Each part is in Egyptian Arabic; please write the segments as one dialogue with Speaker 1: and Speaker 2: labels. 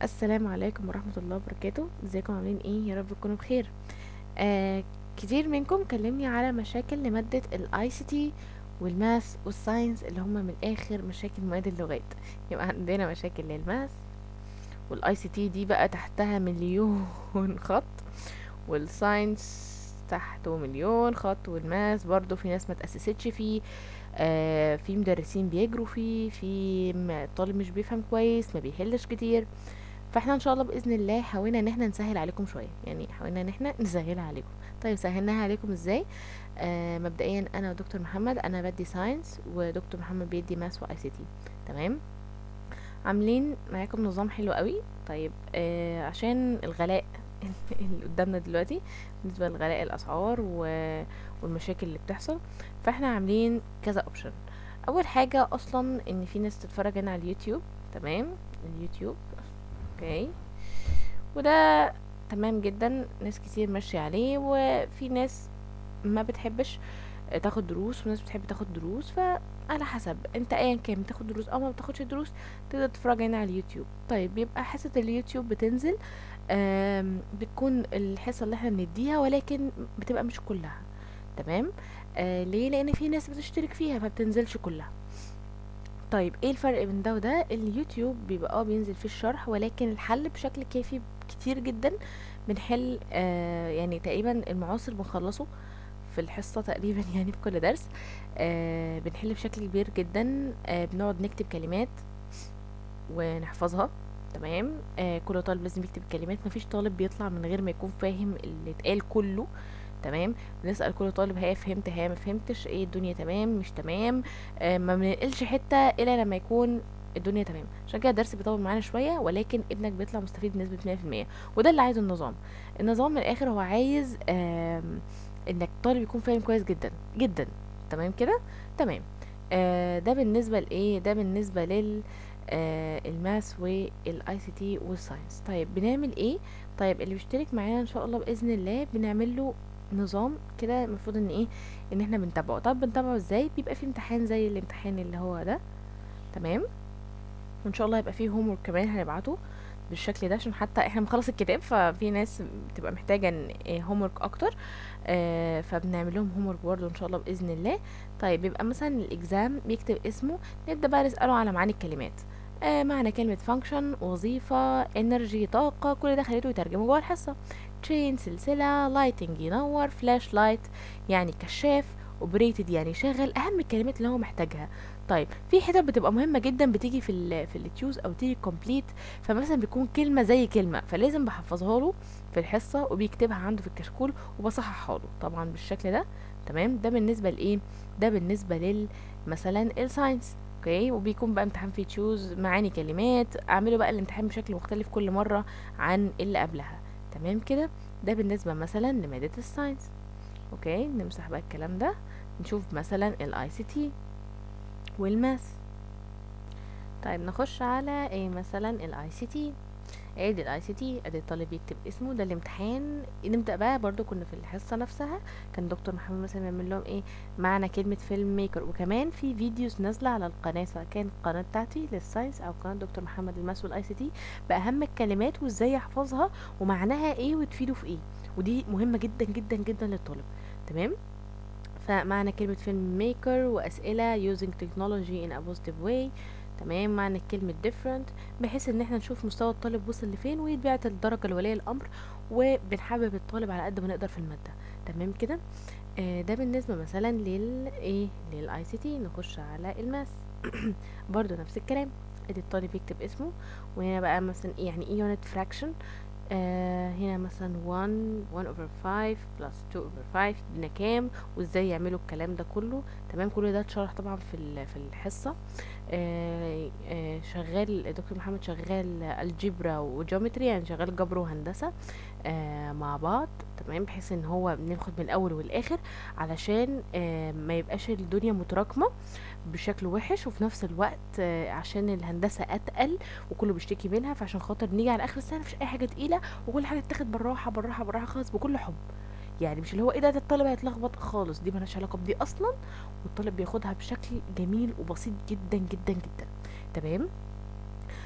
Speaker 1: السلام عليكم ورحمة الله وبركاته ازيكم عاملين ايه يا رب تكونوا بخير آه كتير منكم كلمني على مشاكل لمادة الاي سي تي والماث والساينس اللي هما من الاخر مشاكل مواد اللغات يبقى عندنا مشاكل للماث والاي سي تي دي بقى تحتها مليون خط والساينس تحته مليون خط والماث برضو في ناس ما تأسستش فيه آه في مدرسين بيجروا فيه في م- طالب مش بيفهم كويس ما بيحلش كتير فاحنا ان شاء الله باذن الله حاولنا ان احنا نسهل عليكم شويه يعني حاولنا ان احنا نسهلها عليكم طيب سهلناها عليكم ازاي آه مبدئيا انا ودكتور محمد انا بدي ساينس ودكتور محمد بيدي ماث واي سي تي تمام عاملين معاكم نظام حلو قوي طيب آه عشان الغلاء اللي قدامنا دلوقتي بالنسبه لغلاء الاسعار و... والمشاكل اللي بتحصل فاحنا عاملين كذا اوبشن اول حاجه اصلا ان في ناس تتفرج هنا على اليوتيوب تمام اليوتيوب اوكي وده تمام جدا ناس كتير ماشية عليه وفي ناس ما بتحبش تاخد دروس وناس بتحب تاخد دروس فعلى حسب انت ايا كان بتاخد دروس او ما بتاخدش دروس تقدر تتفرج هنا على اليوتيوب طيب بيبقى حصة اليوتيوب بتنزل آم، بتكون الحصة اللي احنا بنديها ولكن بتبقى مش كلها تمام آه ليه لان في ناس بتشترك فيها فبتنزلش كلها طيب ايه الفرق بين ده وده اليوتيوب بيبقى اه بينزل فيه الشرح ولكن الحل بشكل كافي كتير جدا بنحل آه يعني تقريبا المعاصر بنخلصه في الحصة تقريبا يعني في كل درس آه بنحل بشكل كبير جدا آه بنقعد نكتب كلمات ونحفظها تمام آه كل طالب لازم يكتب كلمات مفيش طالب بيطلع من غير ما يكون فاهم اللي اتقال كله تمام بنسأل كل طالب هي فهمت هي ما فهمتش ايه الدنيا تمام مش تمام آه ما بننقلش حتة الا لما يكون الدنيا تمام عشان كده الدرس بيطول معانا شوية ولكن ابنك بيطلع مستفيد بنسبة 100% وده اللي عايزه النظام النظام من الاخر هو عايز آم، انك طالب يكون فاهم كويس جدا جدا تمام كده تمام آه ده بالنسبة لايه ده بالنسبة لل آه الماس والاي سي تي والساينس طيب بنعمل ايه طيب اللي بيشترك معانا ان شاء الله باذن الله بنعمل له نظام كده المفروض ان ايه ان احنا بنتابعه طب بنتابعه ازاي بيبقى في امتحان زي الامتحان اللي هو ده تمام وان شاء الله يبقى فيه هوم ورك كمان هنبعته بالشكل ده عشان حتى احنا بنخلص الكتاب ففي ناس بتبقى محتاجه هوم ورك اكتر آه فبنعمل لهم هوم ورك برضه ان شاء الله باذن الله طيب بيبقى مثلا الاكزام بيكتب اسمه نبدا بقى نساله على معاني الكلمات آه معنى كلمة فانكشن وظيفة انرجي طاقة كل ده خليته يترجمه جوه الحصة تشين سلسلة لايتنج ينور فلاش لايت يعني كشاف اوبريتد يعني شغل اهم الكلمات اللي هو محتاجها طيب في حتت بتبقى مهمه جدا بتيجي في ال في التيوز او تيجي كومبليت فمثلا بيكون كلمه زي كلمه فلازم بحفظها له في الحصه وبيكتبها عنده في الكشكول وبصححها له طبعا بالشكل ده تمام ده بالنسبه لايه ده بالنسبه لل مثلا الساينس اوكي وبيكون بقى امتحان فيه تشوز معاني كلمات اعمله بقى الامتحان بشكل مختلف كل مره عن اللي قبلها تمام كده ده بالنسبه مثلا لماده الساينس اوكي نمسح بقى الكلام ده نشوف مثلا الاي سي تي والماث طيب نخش على ايه مثلا الاي سي تي ادي الاي سي تي ادي الطالب يكتب اسمه ده الامتحان نبدا بقى برضو كنا في الحصه نفسها كان دكتور محمد مثلا يعمل لهم ايه معنى كلمه فيلم ميكر وكمان في فيديوز نازله على القناه سواء كان القناه بتاعتي للساينس او قناه دكتور محمد الماس والاي سي تي باهم الكلمات وازاي يحفظها ومعناها ايه وتفيده في ايه ودي مهمه جدا جدا جدا للطالب تمام فمعنى كلمة فيلم ميكر وأسئلة using technology in a positive way تمام معنى كلمة different بحيث ان احنا نشوف مستوى الطالب وصل لفين ويتبعت الدرجة لولي الأمر وبنحبب الطالب على قد ما نقدر في المادة تمام كده آه ده بالنسبة مثلا لل ايه للاي سي تي نخش على الماس برضو نفس الكلام ادي الطالب يكتب اسمه وهنا بقى مثلا إيه يعني ايه unit fraction آه هنا مثلا 1 1 over 5 plus 2 over 5 يدينا كام وازاي يعملوا الكلام ده كله تمام كل ده اتشرح طبعا في ال- في الحصه آه آه شغال دكتور محمد شغال الجبرا وجيومتري يعني شغال جبر وهندسه آه مع بعض تمام بحيث ان هو بناخد من الاول والاخر علشان آه ما يبقاش الدنيا متراكمه بشكل وحش وفي نفس الوقت آه عشان الهندسه اتقل وكله بيشتكي منها فعشان خاطر نيجي على اخر السنه مفيش اي حاجه تقيله وكل حاجه تتاخد بالراحه بالراحه بالراحه خالص بكل حب يعني مش اللي هو ايه ده ده الطالب هيتلخبط خالص دي ملهاش علاقه بدي اصلا والطالب بياخدها بشكل جميل وبسيط جدا جدا جدا تمام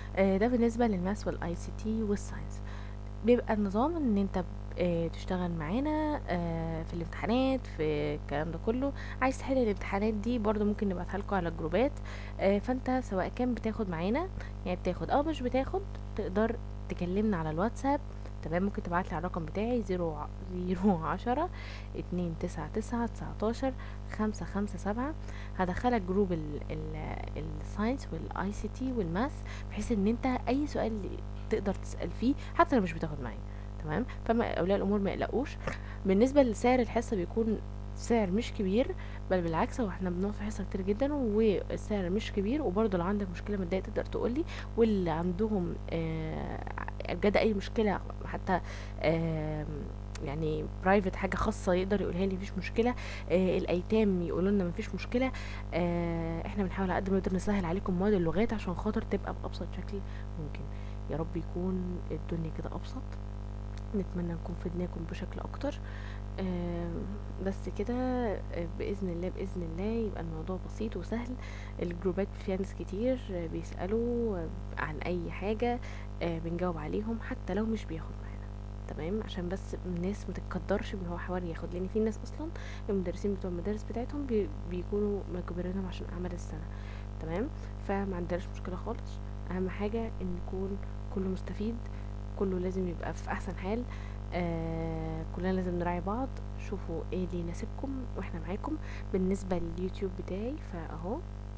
Speaker 1: آه، ده بالنسبة للماس والاي سي تي والساينس بيبقى النظام ان انت آه، تشتغل معانا آه، في الامتحانات في الكلام ده كله عايز تحل الامتحانات دي برضو ممكن نبعتها لكم على الجروبات آه، فانت سواء كان بتاخد معانا يعني بتاخد او مش بتاخد تقدر تكلمنا على الواتساب تمام ممكن تبعت لي على الرقم بتاعي زيرو ع- زيرو عشرة اتنين تسعة تسعة تسعتاشر خمسة خمسة سبعة هدخلك جروب ال ال الساينس والاي سي تي والماث بحيث ان انت اي سؤال تقدر تسأل فيه حتى لو مش بتاخد معايا تمام فما اولياء الامور ما يقلقوش بالنسبه لسعر الحصه بيكون سعر مش كبير بل بالعكس هو احنا بنقعد في حصه كتير جدا والسعر مش كبير وبرضه لو عندك مشكله ماديه تقدر تقولي واللي عندهم آه، بجد اي مشكله حتى آم، يعني برايفت حاجه خاصه يقدر يقولها لي مفيش مشكله آه الايتام يقولوا لنا مفيش مشكله آه احنا بنحاول على قد ما نقدر نسهل عليكم مواد اللغات عشان خاطر تبقى بابسط شكل ممكن يا رب يكون الدنيا كده ابسط نتمنى نكون فدناكم بشكل اكتر آم، بس كده آه، باذن الله باذن الله يبقى الموضوع بسيط وسهل الجروبات فيها ناس كتير آه، بيسالوا آه، عن اي حاجه آه، بنجاوب عليهم حتى لو مش بياخد معانا تمام عشان بس الناس ما تتقدرش ان هو حوار ياخد لان في ناس اصلا المدرسين بتوع المدارس بتاعتهم بي بيكونوا مجبرينهم عشان اعمال السنه تمام فما عندناش مشكله خالص اهم حاجه ان يكون كله مستفيد كله لازم يبقى في احسن حال آه كلنا لازم نراعي بعض شوفوا ايه اللي يناسبكم واحنا معاكم بالنسبه لليوتيوب بتاعي فاهو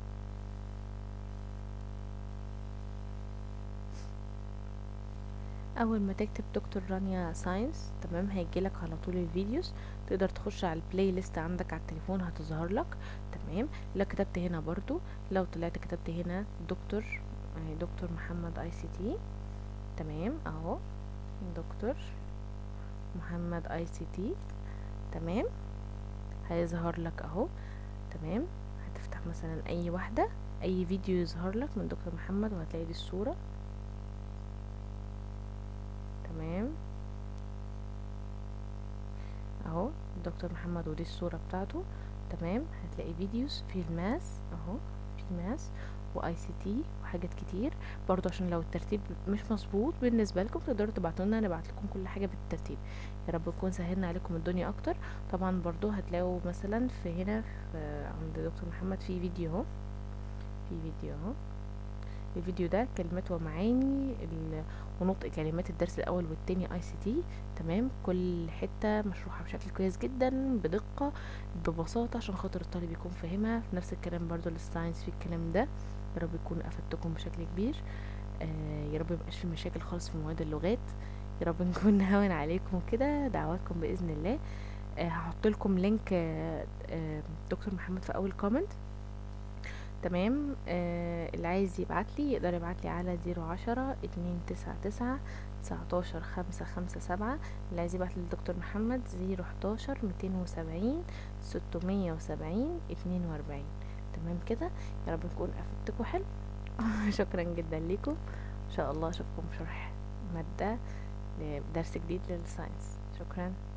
Speaker 1: اول ما تكتب دكتور رانيا ساينس تمام هيجيلك على طول الفيديوز تقدر تخش على البلاي ليست عندك على التليفون هتظهر لك تمام لو كتبت هنا برضو لو طلعت كتبت هنا دكتور آه، دكتور محمد اي سي تي تمام اهو دكتور محمد اي سي تي تمام هيظهر لك اهو تمام هتفتح مثلا اي واحدة اي فيديو يظهر لك من دكتور محمد وهتلاقي دي الصورة تمام اهو دكتور محمد ودي الصورة بتاعته تمام هتلاقي فيديوز في الماس اهو في ماس واي سي تي وحاجات كتير برضو عشان لو الترتيب مش مظبوط بالنسبه لكم تقدروا تبعتوا لنا نبعت لكم كل حاجه بالترتيب يا رب نكون سهلنا عليكم الدنيا اكتر طبعا برضو هتلاقوا مثلا في هنا في عند دكتور محمد في فيديو اهو في فيديو اهو الفيديو ده كلمات ومعاني ال- ونطق كلمات الدرس الاول والتاني اي سي تي تمام كل حته مشروحه بشكل كويس جدا بدقه ببساطه عشان خاطر الطالب يكون فاهمها في نفس الكلام برضو للساينس في الكلام ده يا رب يكون افدتكم بشكل كبير آه يا رب ميبقاش في مشاكل خالص في مواد اللغات يا رب نكون نهون عليكم وكده دعواتكم باذن الله آه هحط لكم لينك آه آه دكتور محمد في اول كومنت تمام آه اللي عايز يبعت لي يقدر يبعت لي على زيرو عشرة اتنين تسعة تسعة تسعتاشر خمسة خمسة سبعة اللي عايز يبعت للدكتور محمد زيرو حداشر ميتين وسبعين ستمية وسبعين اتنين واربعين تمام كده يا رب نكون افدتكم حلو شكرا جدا ليكم ان شاء الله اشوفكم في شرح مادة لدرس جديد للساينس شكرا